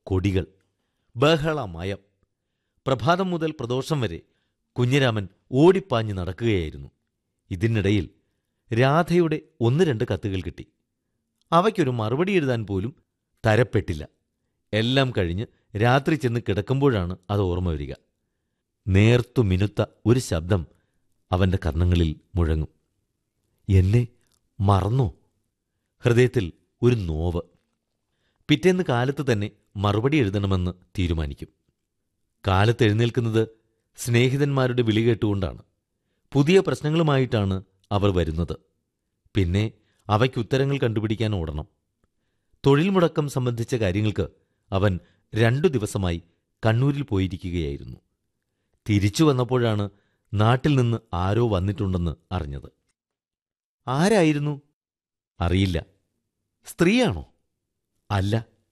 കൊടികൾ ബഹളമയം പ്രഭാതം മുതൽ പ്രദോഷം വരെ കുഞ്ഞിരാമൻ ഓടിപ്പാഞ്ഞ് നടക്കുകയായിരുന്നു ഇതിനിടയിൽ രാധയുടെ ഒന്ന് രണ്ട് കത്തുകൾ കിട്ടി അവയ്ക്കൊരു മറുപടി എഴുതാൻ പോലും തരപ്പെട്ടില്ല എല്ലാം കഴിഞ്ഞ് രാത്രി ചെന്ന് കിടക്കുമ്പോഴാണ് അത് ഓർമ്മ വരിക നേർത്തു മിനുത്ത ഒരു ശബ്ദം അവന്റെ കർണങ്ങളിൽ മുഴങ്ങും എന്നെ മറന്നോ ഹൃദയത്തിൽ ഒരു നോവ് പിറ്റേന്ന് കാലത്ത് തന്നെ മറുപടി എഴുതണമെന്ന് തീരുമാനിക്കും കാലത്ത് എഴുന്നേൽക്കുന്നത് സ്നേഹിതന്മാരുടെ വിളി കേട്ടുകൊണ്ടാണ് പുതിയ പ്രശ്നങ്ങളുമായിട്ടാണ് അവർ വരുന്നത് പിന്നെ അവയ്ക്ക് ഉത്തരങ്ങൾ കണ്ടുപിടിക്കാൻ ഓടണം തൊഴിൽ മുടക്കം സംബന്ധിച്ച കാര്യങ്ങൾക്ക് അവൻ രണ്ടു ദിവസമായി കണ്ണൂരിൽ പോയിരിക്കുകയായിരുന്നു തിരിച്ചു വന്നപ്പോഴാണ് നാട്ടിൽ നിന്ന് ആരോ വന്നിട്ടുണ്ടെന്ന് അറിഞ്ഞത് ആരായിരുന്നു അറിയില്ല സ്ത്രീയാണോ അല്ല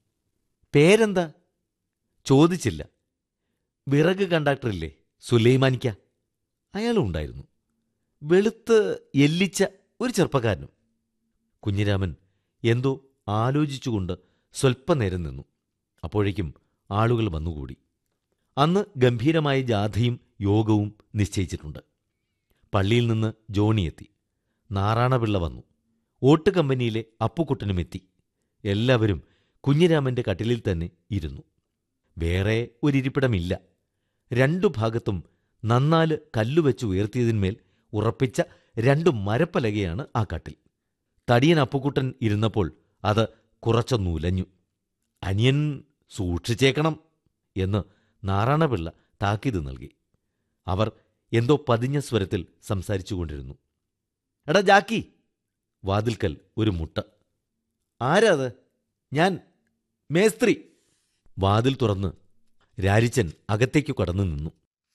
പേരെന്താ ചോദിച്ചില്ല വിറക് കണ്ടക്ടറില്ലേ സുലൈമാനിക്ക അയാളും ഉണ്ടായിരുന്നു വെളുത്ത് എല്ലിച്ച ഒരു ചെറുപ്പക്കാരനും കുഞ്ഞിരാമൻ എന്തോ ആലോചിച്ചുകൊണ്ട് സ്വൽപ്പനേരം നിന്നു അപ്പോഴേക്കും ആളുകൾ വന്നുകൂടി അന്ന് ഗംഭീരമായ ജാഥയും യോഗവും നിശ്ചയിച്ചിട്ടുണ്ട് പള്ളിയിൽ നിന്ന് ജോണി എത്തി നാറാണപിള്ള വന്നു ഓട്ട് കമ്പനിയിലെ അപ്പുക്കുട്ടനും എത്തി എല്ലാവരും കുഞ്ഞിരാമന്റെ കട്ടിലിൽ തന്നെ ഇരുന്നു വേറെ ഒരിരിപ്പിടമില്ല രണ്ടു ഭാഗത്തും നന്നാല് കല്ലുവെച്ച് ഉയർത്തിയതിന്മേൽ ഉറപ്പിച്ച രണ്ടു മരപ്പലകയാണ് ആ കട്ടിൽ തടിയൻ അപ്പുക്കുട്ടൻ ഇരുന്നപ്പോൾ അത് കുറച്ചൊന്നുലഞ്ഞു അനിയൻ സൂക്ഷിച്ചേക്കണം എന്ന് നാറാണപിള്ള താക്കീത് നൽകി അവർ എന്തോ പതിഞ്ഞ സ്വരത്തിൽ സംസാരിച്ചുകൊണ്ടിരുന്നു എടാ ജാക്കി വാതിൽക്കൽ ഒരു മുട്ട ആരാ അത് ഞാൻ മേസ്ത്രി വാതിൽ തുറന്ന് രാരിച്ചൻ അകത്തേക്കു കടന്നു നിന്നു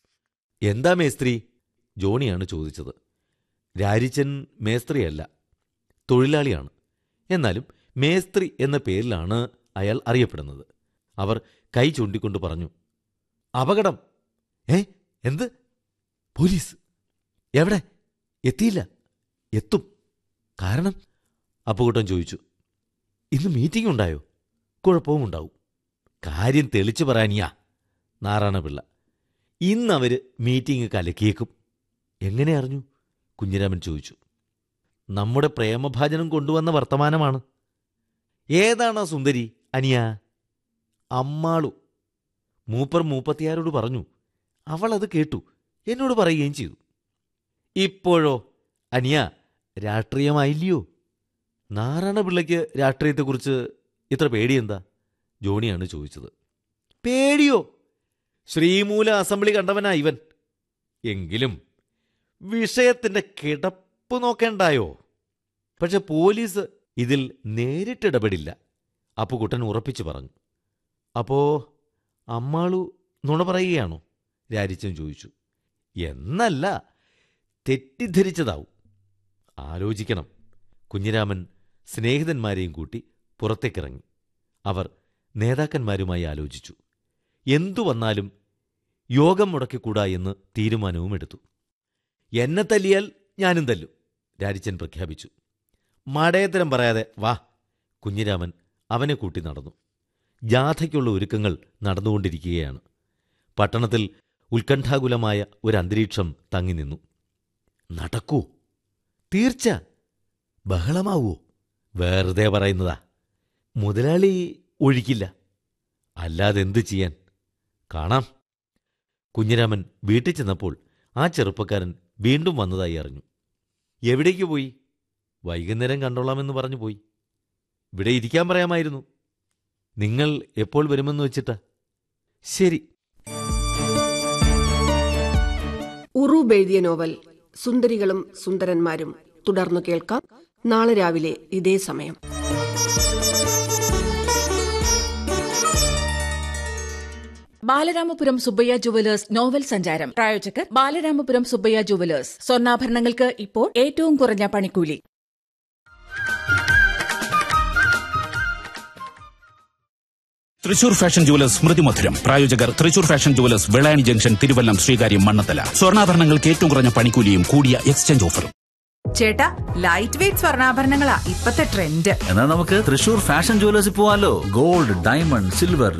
എന്താ മേസ്ത്രി ജോണിയാണ് ചോദിച്ചത് രാരിച്ചൻ മേസ്ത്രിയല്ല തൊഴിലാളിയാണ് എന്നാലും മേസ്ത്രി എന്ന പേരിലാണ് അയാൾ അറിയപ്പെടുന്നത് അവർ കൈ ചൂണ്ടിക്കൊണ്ട് പറഞ്ഞു അപകടം ഏ എന്ത് പോലീസ് എവിടെ എത്തിയില്ല എത്തും കാരണം അപ്പുകുട്ടൻ ചോദിച്ചു ഇന്ന് മീറ്റിംഗ് ഉണ്ടായോ കുഴപ്പവും ഉണ്ടാവും കാര്യം തെളിച്ചു പറയാനിയാ നാരായണപിള്ള ഇന്നവര് മീറ്റിംഗ് കലക്കിയേക്കും എങ്ങനെ അറിഞ്ഞു കുഞ്ഞിരാമൻ ചോദിച്ചു നമ്മുടെ പ്രേമഭാജനം കൊണ്ടുവന്ന വർത്തമാനമാണ് ഏതാണാ സുന്ദരി അനിയ അമ്മാളു മൂപ്പർ മൂപ്പത്തിയാരോട് പറഞ്ഞു അവൾ അത് കേട്ടു എന്നോട് പറയുകയും ചെയ്തു ഇപ്പോഴോ അനിയ രാഷ്ട്രീയമായില്ലയോ നാരായണപിള്ളയ്ക്ക് രാഷ്ട്രീയത്തെക്കുറിച്ച് ഇത്ര പേടിയെന്താ ജോണിയാണ് ചോദിച്ചത് പേടിയോ ശ്രീമൂല അസംബ്ലി കണ്ടവനാ ഇവൻ എങ്കിലും വിഷയത്തിന്റെ കിടപ്പ് നോക്കേണ്ടായോ പക്ഷെ പോലീസ് ഇതിൽ നേരിട്ടിടപെടില്ല അപ്പുകുട്ടൻ ഉറപ്പിച്ചു പറഞ്ഞു അപ്പോ അമ്മാളു നുണ പറയുകയാണോ രാരിച്ചൻ ചോദിച്ചു എന്നല്ല തെറ്റിദ്ധരിച്ചതാവും ആലോചിക്കണം കുഞ്ഞിരാമൻ സ്നേഹിതന്മാരെയും കൂട്ടി പുറത്തേക്കിറങ്ങി അവർ നേതാക്കന്മാരുമായി ആലോചിച്ചു എന്തു വന്നാലും യോഗം മുടക്കിക്കൂടാ എന്ന് തീരുമാനവും എടുത്തു എന്നെ തല്ലിയാൽ ഞാനും തല്ലും രാരിച്ചൻ പ്രഖ്യാപിച്ചു മടയത്തരം പറയാതെ വാ കുഞ്ഞിരാമൻ അവനെ കൂട്ടി നടന്നു ജാഥയ്ക്കുള്ള ഒരുക്കങ്ങൾ നടന്നുകൊണ്ടിരിക്കുകയാണ് പട്ടണത്തിൽ ഉത്കണ്ഠാകുലമായ ഒരു അന്തരീക്ഷം തങ്ങി നിന്നു നടക്കൂ തീർച്ച ബഹളമാവോ വെറുതെ പറയുന്നതാ മുതലാളി ഒഴിക്കില്ല അല്ലാതെ എന്തു ചെയ്യാൻ കാണാം കുഞ്ഞിരാമൻ വീട്ടിൽ ചെന്നപ്പോൾ ആ ചെറുപ്പക്കാരൻ വീണ്ടും വന്നതായി അറിഞ്ഞു എവിടേക്ക് പോയി വൈകുന്നേരം കണ്ടോളാമെന്ന് പറഞ്ഞു പോയി ഇവിടെ ഇരിക്കാൻ പറയാമായിരുന്നു നിങ്ങൾ എപ്പോൾ വരുമെന്ന് വെച്ചിട്ടാ ശരി ഉറൂബ് എഴുതിയ നോവൽ സുന്ദരികളും സുന്ദരന്മാരും തുടർന്നു കേൾക്കാം നാളെ രാവിലെ ഇതേ സമയം ബാലരാമപുരം സുബ്ബയ്യ ജുവലേഴ്സ് നോവൽ സഞ്ചാരം പ്രായോജകർ ബാലരാമപുരം സുബ്ബയ്യ ജുവലേഴ്സ് സ്വർണ്ണാഭരണങ്ങൾക്ക് ഇപ്പോൾ ഏറ്റവും കുറഞ്ഞ പണിക്കൂലി തൃശൂർ ഫാഷൻ ജുവലേഴ്സ് സ്മൃതി മധുരം പ്രായോജകർ Thrissur fashion jewellers Velani junction Thiruvallam Sreekaryam Mannathala സ്വർണ്ണാഭരണങ്ങൾക്ക് ഏറ്റവും കുറഞ്ഞ പണിക്കൂലിയും കൂടിയ എക്സ്ചേഞ്ച് ഓഫറും ചേട്ടാ ലൈറ്റ് വെയിറ്റ് സ്വർണ്ണാഭരണങ്ങളാ ഇപ്പത്തെ ട്രെൻഡ് എന്നാൽ നമുക്ക് തൃശൂർ ഫാഷൻ ജുവലേഴ്സിൽ പോവാലോ ഗോൾഡ് ഡയമണ്ട് സിൽവർ